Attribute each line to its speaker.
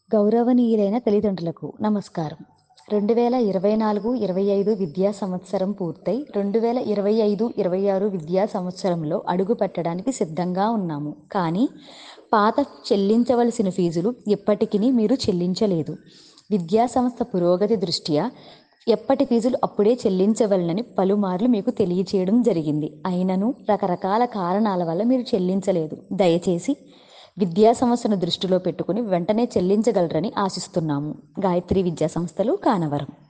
Speaker 1: గౌరవనీయులైన తల్లిదండ్రులకు నమస్కారం రెండు వేల ఇరవై నాలుగు ఇరవై ఐదు విద్యా సంవత్సరం పూర్తయి రెండు వేల ఇరవై ఐదు ఇరవై ఆరు విద్యా సంవత్సరంలో అడుగు పెట్టడానికి సిద్ధంగా ఉన్నాము కానీ పాత చెల్లించవలసిన ఫీజులు ఇప్పటికీ మీరు చెల్లించలేదు విద్యా సంస్థ పురోగతి దృష్ట్యా ఎప్పటి ఫీజులు అప్పుడే చెల్లించవలనని పలుమార్లు మీకు తెలియచేయడం జరిగింది అయినను రకరకాల కారణాల వల్ల మీరు చెల్లించలేదు దయచేసి విద్యా సంస్థను దృష్టిలో పెట్టుకుని వెంటనే చెల్లించగలరని ఆశిస్తున్నాము గాయత్రి విద్యా సంస్థలు కానవరం